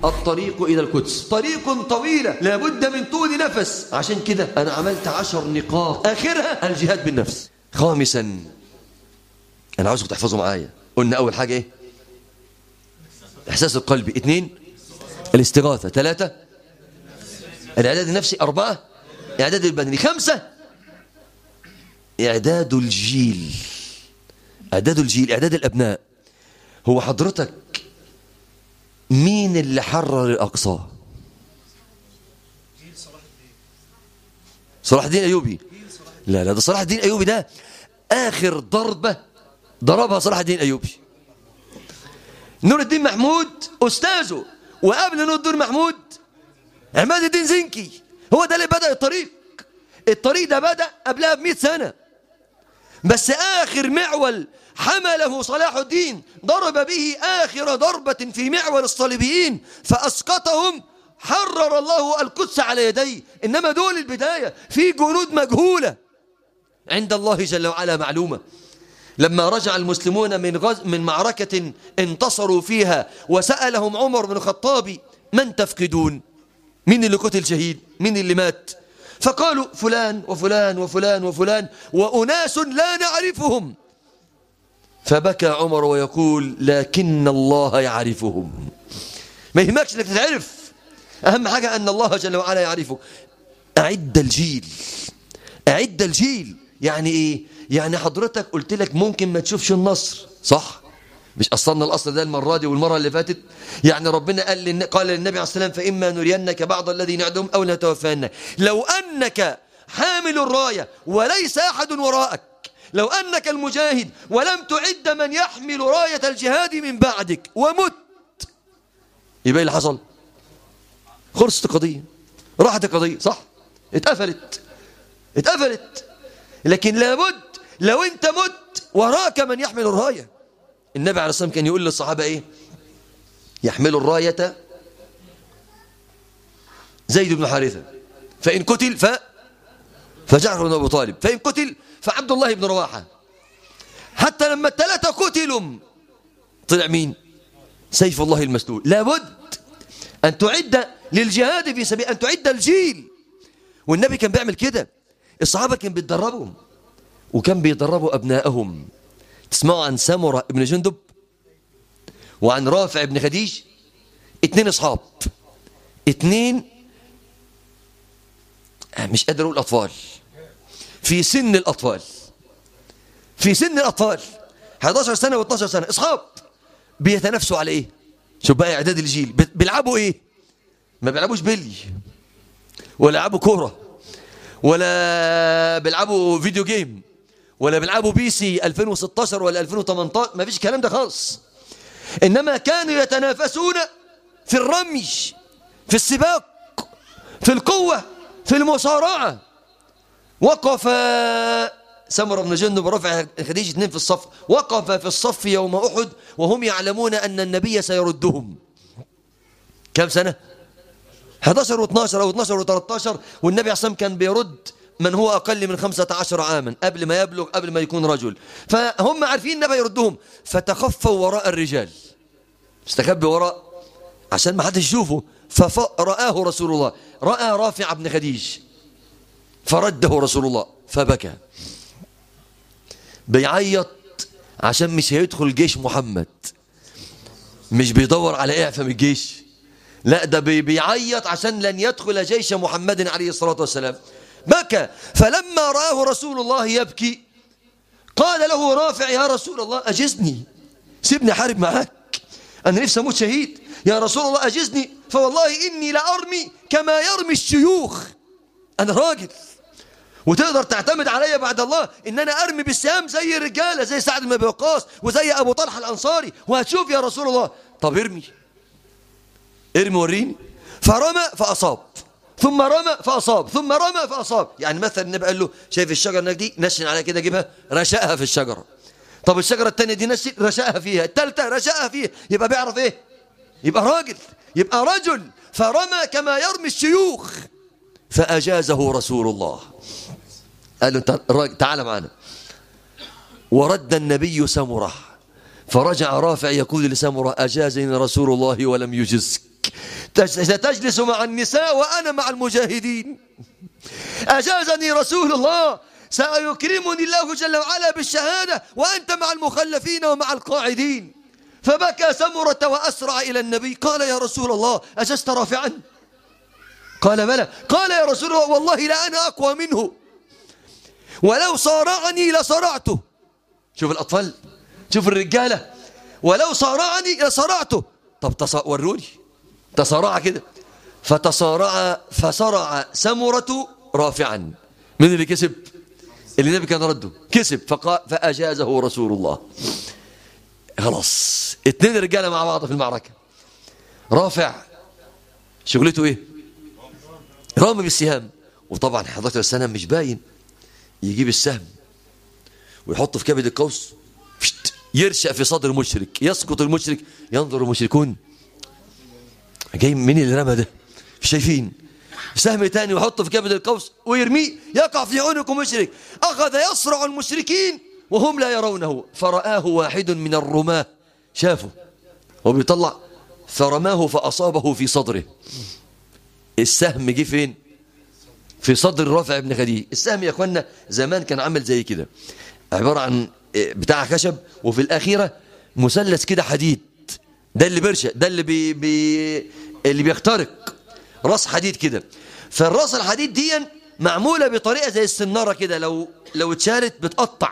الطريق إلى القدس طريق طويلة لابد من طول نفس عشان كده أنا عملت عشر نقاط آخرها الجهاد بالنفس خامسا أنا عاوزكم تحفظوا معايا قلنا أول حاجة إيه إحساس القلب اثنين الاستغاثة ثلاثة الإعداد النفسي أربعة إعداد البدني خمسة إعداد الجيل إعداد الجيل إعداد الأبناء هو حضرتك مين اللي حرر الأقصى صلاح الدين أيوبي لا لا ده صلاح الدين أيوبي ده آخر ضربة ضربها صلاح الدين أيوبي نور الدين محمود أستاذه وقبل نور الدين محمود عماد الدين زنكي هو ده اللي بدأ الطريق الطريق ده بدأ قبلها بمئة سنة بس آخر معول حمله صلاح الدين ضرب به آخر ضربة في معول الصليبيين فأسقطهم حرر الله القدس على يديه إنما دول البداية في جنود مجهولة عند الله جل وعلا معلومة لما رجع المسلمون من غز من معركة انتصروا فيها وسألهم عمر بن الخطاب من تفقدون مين اللي قتل شهيد مين اللي مات فقالوا فلان وفلان وفلان وفلان وأناس لا نعرفهم فبكى عمر ويقول لكن الله يعرفهم ما يهمكش انك تتعرف أهم حاجة أن الله جل وعلا يعرفه أعد الجيل أعد الجيل يعني إيه يعني حضرتك قلت لك ممكن ما تشوفش النصر صح مش أصلنا الأصل ده المرة دي والمرة اللي فاتت يعني ربنا قال للن... قال للنبي عليه السلام فإما نرينك بعض الذي نعدهم أو نتوفانا لو أنك حامل الراية وليس أحد وراءك لو أنك المجاهد ولم تعد من يحمل راية الجهاد من بعدك ومت يبقى اللي حصل خلصت القضية راحت القضية صح اتقفلت اتقفلت لكن لابد لو انت مت وراك من يحمل الراية النبي عليه الصلاة والسلام كان يقول للصحابة ايه يحمل الراية زيد بن حارثة فإن قتل ف فجعفر بن أبو طالب فإن قتل فعبد الله بن رواحة حتى لما الثلاثة قتلوا طلع مين سيف الله المسلول لابد أن تعد للجهاد في سبيل أن تعد الجيل والنبي كان بيعمل كده الصحابة كان بيتدربهم وكان بيدربوا أبنائهم تسمعوا عن سمرة ابن جندب وعن رافع ابن خديج اتنين اصحاب اتنين مش قادر اقول اطفال في سن الاطفال في سن الاطفال 11 سنة و12 سنة اصحاب بيتنافسوا على ايه شوف بقى اعداد الجيل بيلعبوا ايه ما بيلعبوش بلي ولا يلعبوا كورة ولا بيلعبوا فيديو جيم ولا بيلعبوا بي سي 2016 ولا 2018 ما فيش الكلام ده خالص إنما كانوا يتنافسون في الرمي في السباق في القوة في المصارعة وقف سمر بن جندب ورفع خديجة اثنين في الصف وقف في الصف يوم أحد وهم يعلمون أن النبي سيردهم كم سنة 11 و12 أو 12 و13 والنبي عصام كان بيرد من هو أقل من 15 عاما قبل ما يبلغ قبل ما يكون رجل فهم عارفين النبي يردهم فتخفوا وراء الرجال استخبي وراء عشان ما حدش يشوفه فرآه رسول الله رأى رافع بن خديج فرده رسول الله فبكى بيعيط عشان مش هيدخل جيش محمد مش بيدور على اعفاء من الجيش لا ده بيعيط عشان لن يدخل جيش محمد عليه الصلاة والسلام بكى فلما رآه رسول الله يبكي قال له رافع يا رسول الله أجزني سيبني حارب معاك أنا نفسي أموت شهيد يا رسول الله أجزني فوالله إني لأرمي كما يرمي الشيوخ أنا راجل وتقدر تعتمد عليا بعد الله ان انا ارمي بالسهام زي الرجاله زي سعد بن ابي وقاص وزي ابو طلحه الانصاري وهتشوف يا رسول الله طب ارمي ارمي وريني فرمى فاصاب ثم رمى فاصاب ثم رمى فاصاب يعني مثلا النبي قال له شايف الشجره هناك دي نشن عليها كده جيبها رشقها في الشجره طب الشجره الثانيه دي نشن رشقها فيها الثالثه رشقها فيها يبقى بيعرف ايه يبقى راجل يبقى رجل فرمى كما يرمي الشيوخ فاجازه رسول الله قال له تعال معنا ورد النبي سمره فرجع رافع يقول لسمره أجازني رسول الله ولم يجزك ستجلس مع النساء وأنا مع المجاهدين أجازني رسول الله سيكرمني الله جل وعلا بالشهادة وأنت مع المخلفين ومع القاعدين فبكى سمرة وأسرع إلى النبي قال يا رسول الله أجزت رافعا قال بلى قال يا رسول الله والله لا أنا أقوى منه ولو صارعني لصرعته شوف الأطفال شوف الرجالة ولو صارعني لصرعته طب تص... وروني تصارع كده فتصارع فصرع سمرة رافعا من اللي كسب اللي النبي كان رده كسب فقا... فأجازه رسول الله خلاص اتنين رجاله مع بعض في المعركة رافع شغلته ايه رامي بالسهام وطبعا 11 سنة مش باين يجيب السهم ويحطه في كبد القوس يرشأ في صدر المشرك يسقط المشرك ينظر المشركون جاي مين اللي رمى ده مش شايفين سهم تاني ويحطه في كبد القوس ويرميه يقع في عنق مشرك أخذ يصرع المشركين وهم لا يرونه فرآه واحد من الرماة شافه وبيطلع فرماه فأصابه في صدره السهم جه فين في صدر رافع بن خديج السهم يا اخوانا زمان كان عامل زي كده عبارة عن بتاع خشب وفي الأخيرة مثلث كده حديد ده اللي برشة ده اللي بي بي اللي بيخترق راس حديد كده فالراس الحديد دي معمولة بطريقة زي السنارة كده لو لو اتشالت بتقطع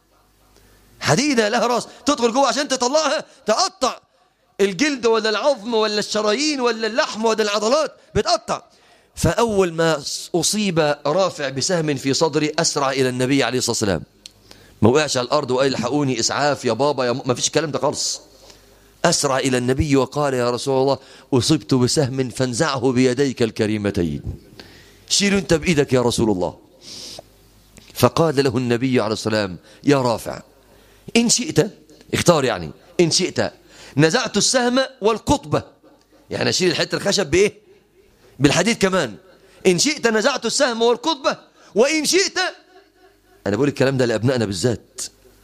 حديدة لها راس تدخل جوه عشان تطلعها تقطع الجلد ولا العظم ولا الشرايين ولا اللحم ولا العضلات بتقطع فأول ما أصيب رافع بسهم في صدري أسرع إلى النبي عليه الصلاة والسلام ما وقعش على الأرض وقال الحقوني إسعاف يا بابا يا م... ما فيش الكلام ده خالص أسرع إلى النبي وقال يا رسول الله أصبت بسهم فانزعه بيديك الكريمتين شيل أنت بإيدك يا رسول الله فقال له النبي عليه السلام يا رافع إن شئت اختار يعني إن شئت نزعت السهم والقطبة يعني أشيل الحتة الخشب بإيه بالحديد كمان إن شئت نزعت السهم والقطبة وإن شئت أنا بقول الكلام ده لأبنائنا بالذات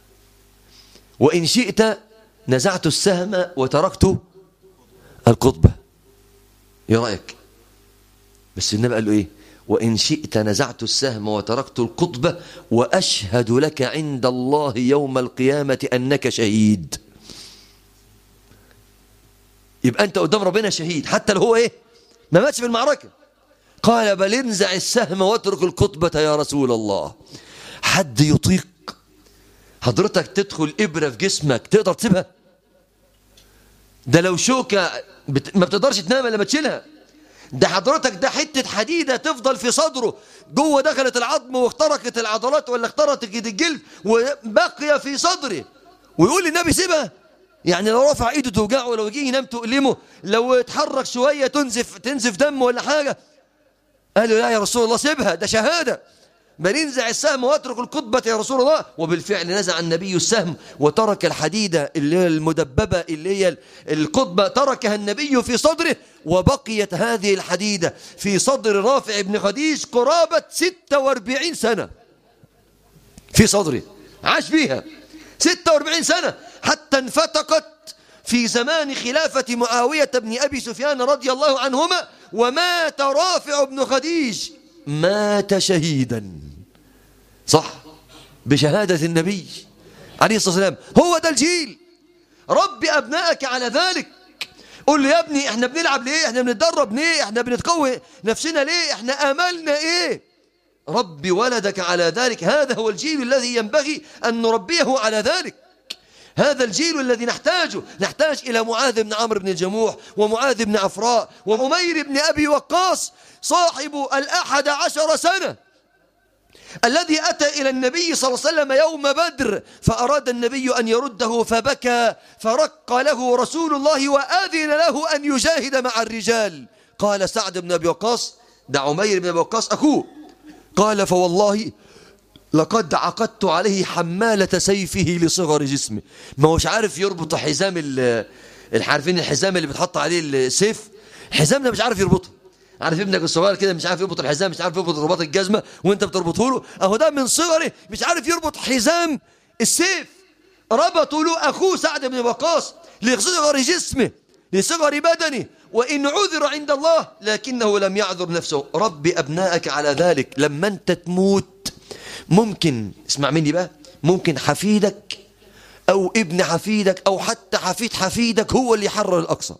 وإن شئت نزعت السهم وتركت القطبة ايه رأيك بس النبي قال له ايه وإن شئت نزعت السهم وتركت القطبة وأشهد لك عند الله يوم القيامة أنك شهيد يبقى أنت قدام ربنا شهيد حتى لو هو إيه ما ماتش في المعركة قال بل انزع السهم واترك القطبة يا رسول الله حد يطيق حضرتك تدخل إبرة في جسمك تقدر تسيبها ده لو شوكة بت... ما بتقدرش تنام لما تشيلها ده حضرتك ده حتة حديدة تفضل في صدره جوه دخلت العظم واخترقت العضلات ولا اخترقت الجلد وبقي في صدره ويقول للنبي سيبها يعني لو رفع ايده توجعه ولو جه ينام تؤلمه لو اتحرك شوية تنزف تنزف دم ولا حاجة قال له لا يا رسول الله سيبها ده شهادة بل انزع السهم واترك القطبة يا رسول الله وبالفعل نزع النبي السهم وترك الحديدة اللي هي المدببة اللي هي القطبة تركها النبي في صدره وبقيت هذه الحديدة في صدر رافع بن خديج قرابة 46 سنة في صدره عاش بيها 46 سنة حتى انفتقت في زمان خلافة معاوية بن أبي سفيان رضي الله عنهما ومات رافع بن خديج مات شهيدا صح بشهادة النبي عليه الصلاة والسلام هو ده الجيل ربي أبنائك على ذلك قول له يا ابني احنا بنلعب ليه احنا بنتدرب ليه احنا بنتقوي نفسنا ليه احنا املنا ايه ربي ولدك على ذلك هذا هو الجيل الذي ينبغي أن نربيه على ذلك هذا الجيل الذي نحتاجه نحتاج إلى معاذ بن عمرو بن الجموح ومعاذ بن عفراء وعمير بن أبي وقاص صاحب الأحد عشر سنة الذي أتى إلى النبي صلى الله عليه وسلم يوم بدر فأراد النبي أن يرده فبكى فرق له رسول الله وآذن له أن يجاهد مع الرجال قال سعد بن أبي وقاص ده عمير بن أبي وقاص أخوه قال فوالله لقد عقدت عليه حمالة سيفه لصغر جسمه ما هوش عارف يربط حزام الحارفين الحزام اللي بتحط عليه السيف الحزام ده مش عارف يربطه عارف ابنك الصغير كده مش عارف يربط الحزام مش عارف يربط رباط الجزمة وانت بتربطه له اهو ده من صغره مش عارف يربط حزام السيف ربطوا له اخوه سعد بن وقاص لصغر جسمه لصغر بدنه وإن عذر عند الله لكنه لم يعذر نفسه ربي أبنائك على ذلك لما أنت تموت ممكن اسمع مني بقى ممكن حفيدك أو ابن حفيدك أو حتى حفيد حفيدك هو اللي يحرر الأقصى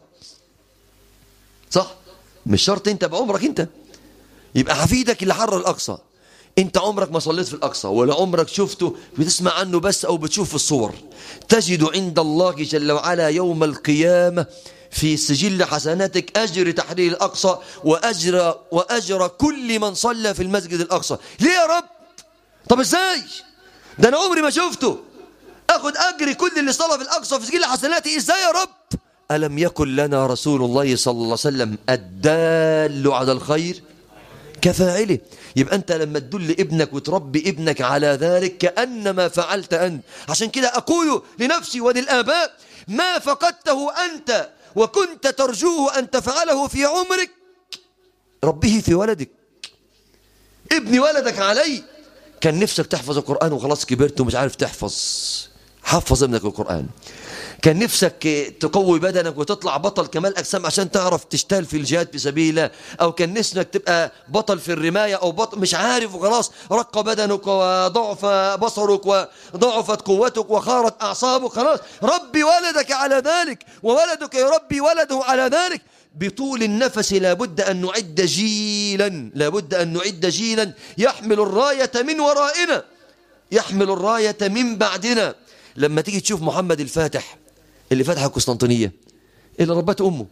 صح مش شرط أنت بعمرك أنت يبقى حفيدك اللي حرر الأقصى انت عمرك ما صليت في الأقصى ولا عمرك شفته بتسمع عنه بس أو بتشوف في الصور تجد عند الله جل وعلا يوم القيامة في سجل حسناتك أجر تحرير الأقصى وأجر, وأجر كل من صلى في المسجد الأقصى ليه يا رب طب ازاي ده أنا عمري ما شفته أخذ أجر كل اللي صلى في الأقصى في سجل حسناتي ازاي يا رب ألم يكن لنا رسول الله صلى الله عليه وسلم الدال على الخير كفاعله يبقى أنت لما تدل ابنك وتربي ابنك على ذلك كأنما فعلت أنت عشان كده أقول لنفسي وللآباء ما فقدته أنت وكنت ترجوه أن تفعله في عمرك ربه في ولدك ابني ولدك علي كان نفسك تحفظ القرآن وخلاص كبرت ومش عارف تحفظ حفظ ابنك القرآن كان نفسك تقوي بدنك وتطلع بطل كمال أجسام عشان تعرف تشتغل في الجهاد في سبيل الله أو كان نفسك تبقى بطل في الرماية أو بطل مش عارف وخلاص رق بدنك وضعف بصرك وضعفت قوتك وخارت أعصابك خلاص ربي ولدك على ذلك وولدك يربي ولده على ذلك بطول النفس لابد أن نعد جيلا لابد أن نعد جيلا يحمل الراية من ورائنا يحمل الراية من بعدنا لما تيجي تشوف محمد الفاتح اللي فتح القسطنطينية اللي ربته أمه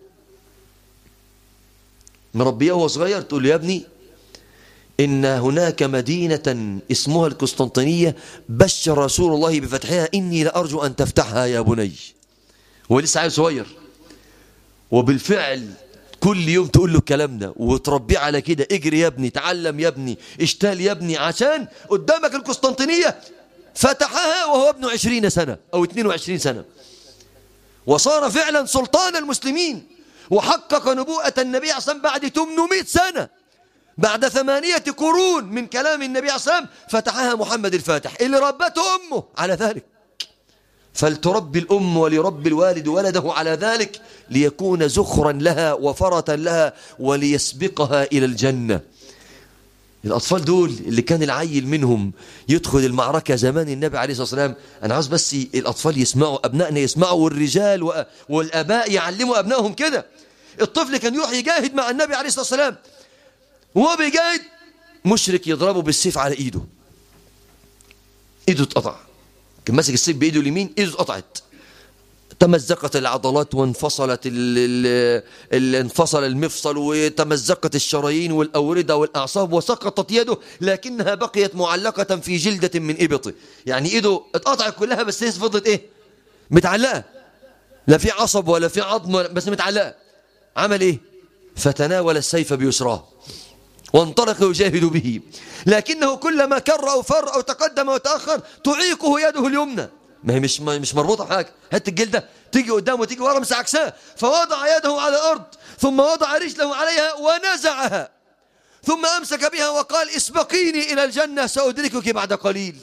مربيه وهو صغير تقول له يا ابني إن هناك مدينة اسمها القسطنطينية بشر رسول الله بفتحها إني لأرجو أن تفتحها يا بني هو لسه عيل صغير وبالفعل كل يوم تقول له الكلام ده وتربيه على كده اجري يا ابني تعلم يا ابني اشتغل يا ابني عشان قدامك القسطنطينية فتحها وهو ابن عشرين سنة أو اتنين وعشرين سنة وصار فعلا سلطان المسلمين وحقق نبوءة النبي عليه الصلاة بعد 800 سنة بعد ثمانية قرون من كلام النبي عليه الصلاة فتحها محمد الفاتح اللي ربته أمه على ذلك فلتربي الأم وليربي الوالد ولده على ذلك ليكون زخرا لها وفرة لها وليسبقها إلى الجنة الأطفال دول اللي كان العيل منهم يدخل المعركة زمان النبي عليه الصلاة والسلام أنا عاوز بس الأطفال يسمعوا أبنائنا يسمعوا والرجال والآباء يعلموا أبنائهم كده الطفل كان يروح يجاهد مع النبي عليه الصلاة والسلام وهو بيجاهد مشرك يضربه بالسيف على إيده إيده اتقطع كان ماسك السيف بإيده اليمين إيده اتقطعت تمزقت العضلات وانفصلت ال ال ال انفصل المفصل وتمزقت الشرايين والأوردة والأعصاب وسقطت يده لكنها بقيت معلقة في جلدة من إبطه يعني إيده اتقطعت كلها بس هي فضلت إيه متعلقة لا في عصب ولا في عظم بس متعلقة عمل إيه فتناول السيف بيسراه وانطلق يجاهد به لكنه كلما كر أو فر أو تقدم وتأخر تعيقه يده اليمنى ما هي مش مش مربوطه بحاجه حته الجلده تيجي قدام وتيجي ورا مش عكسها فوضع يده على الارض ثم وضع رجله عليها ونزعها ثم امسك بها وقال اسبقيني الى الجنه سادركك بعد قليل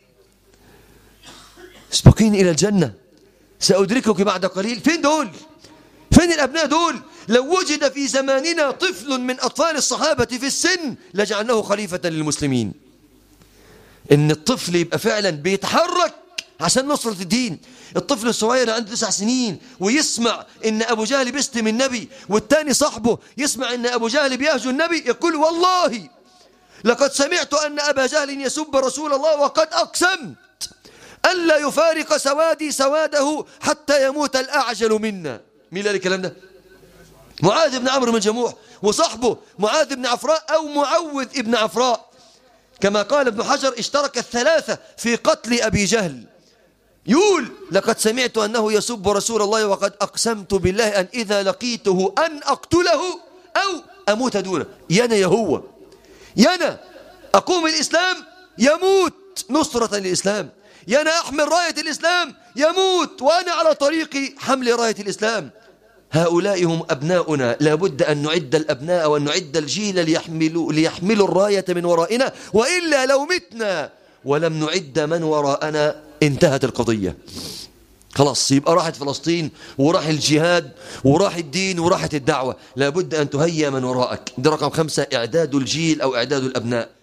اسبقيني الى الجنه سادركك بعد قليل فين دول فين الابناء دول لو وجد في زماننا طفل من اطفال الصحابه في السن لجعلناه خليفه للمسلمين ان الطفل يبقى فعلا بيتحرك عشان نصرة الدين الطفل الصغير عنده تسع سنين ويسمع ان ابو جهل بيستم النبي والتاني صاحبه يسمع ان ابو جهل بيهجو النبي يقول والله لقد سمعت ان ابا جهل يسب رسول الله وقد اقسمت الا يفارق سوادي سواده حتى يموت الاعجل منا مين قال الكلام ده معاذ بن عمرو بن جموح وصاحبه معاذ بن عفراء او معوذ ابن عفراء كما قال ابن حجر اشترك الثلاثة في قتل أبي جهل يقول لقد سمعت أنه يسب رسول الله وقد أقسمت بالله أن إذا لقيته أن أقتله أو أموت دونه ينا يهو ينا أقوم الإسلام يموت نصرة للإسلام ينا أحمل راية الإسلام يموت وأنا على طريق حمل راية الإسلام هؤلاء هم أبناؤنا لابد أن نعد الأبناء وأن نعد الجيل ليحملوا, ليحملوا الراية من ورائنا وإلا لو متنا ولم نعد من وراءنا انتهت القضية خلاص يبقى راحت فلسطين وراح الجهاد وراح الدين وراحت الدعوة لابد أن تهيئ من وراءك ده رقم خمسة إعداد الجيل أو إعداد الأبناء